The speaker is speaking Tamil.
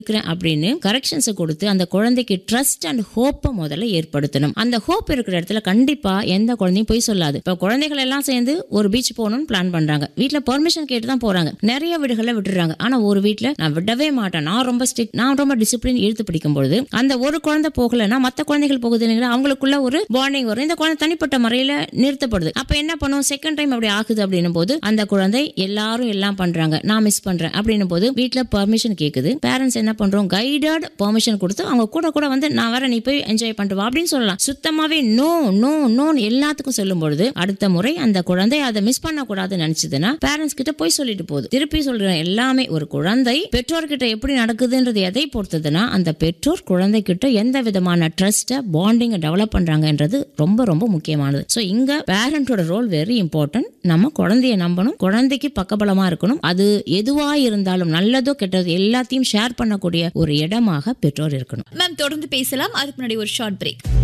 இருக்கிறேன் அப்படின்னு கரெக்ஷன்ஸை கொடுத்து அந்த குழந்தைக்கு ட்ரஸ்ட் அண்ட் ஹோப்பை முதல்ல ஏற்படுத்தணும் அந்த ஹோப் இருக்கிற இடத்துல கண்டிப்பா எந்த குழந்தையும் போய் சொல்லாது இப்ப குழந்தைகள் எல்லாம் சேர்ந்து ஒரு பீச் போகணும்னு பிளான் பண்றாங்க வீட்ல பெர்மிஷன் கேட்டு தான் போறாங்க நிறைய வீடுகளை விட்டுறாங்க ஆனா ஒரு வீட்ல நான் விடவே மாட்டேன் நான் ரொம்ப ஸ்ட்ரிக்ட் நான் ரொம்ப டிசிப்ளின் இழுத்து பிடிக்கும் பொழுது அந்த ஒரு குழந்தை போகலைன்னா மத்த குழந்தைகள் போகுது இல்லைங்களா அவங்களுக்குள்ள ஒரு பாண்டிங் வரும் இந்த குழந்தை தனிப்பட்ட முறையில நிறுத்தப்படுது அப்ப என்ன பண்ணும் செகண்ட் டைம் அப்படி ஆகுது அப்படின்னும் போது அந்த குழந்தை எல்லாரும் எல்லாம் பண்றாங்க நான் மிஸ் பண்றேன் அப்படின்னும் போது வீட்ல பெர்மிஷன் கேக்குது பேரண்ட்ஸ் என்ன பண்றோம் கைடட் பெர்மிஷன் கொடுத்து அவங்க கூட கூட வந்து நான் வர நீ போய் என்ஜாய் பண்ணிட்டு வா அப்படின்னு சொல்லலாம் சுத்தமாவே நோ நோ நோ எல்லாத்துக்கும் சொல்லும் பொழுது அடுத்த முறை அந்த குழந்தை அதை மிஸ் பண்ணக்கூடாதுன்னு நினைச்சதுன்னா பேரண்ட்ஸ் கிட்ட போய் சொல்லிட்டு போகுது திருப்பி சொல்றேன் எல்லாமே ஒரு குழந்தை பெற்றோர்கிட்ட எப்படி நடக்குதுன்றது எதை பொறுத்ததுன்னா அந்த பெற்றோர் குழந்தைகிட்ட எந்த விதமான ட்ரஸ்ட்டை பாண்டிங்கை டெவலப் பண்றாங்கன்றது ரொம்ப ரொம்ப முக்கியமானது ஸோ இங்க பேரண்டோட ரோல் வெரி இம்பார்ட்டன்ட் நம்ம குழந்தைய நம்பணும் குழந்தைக்கு பக்கபலமா இருக்கணும் அது எதுவா இருந்தாலும் நல்லதோ கெட்டதோ எல்லாத்தையும் ஷேர் பண்ணக்கூடிய ஒரு இடமாக பெற்றோர் இருக்கணும் மேம் தொடர்ந்து பேசலாம் அதுக்கு முன்னாடி ஒரு ஷார்ட் பிரேக்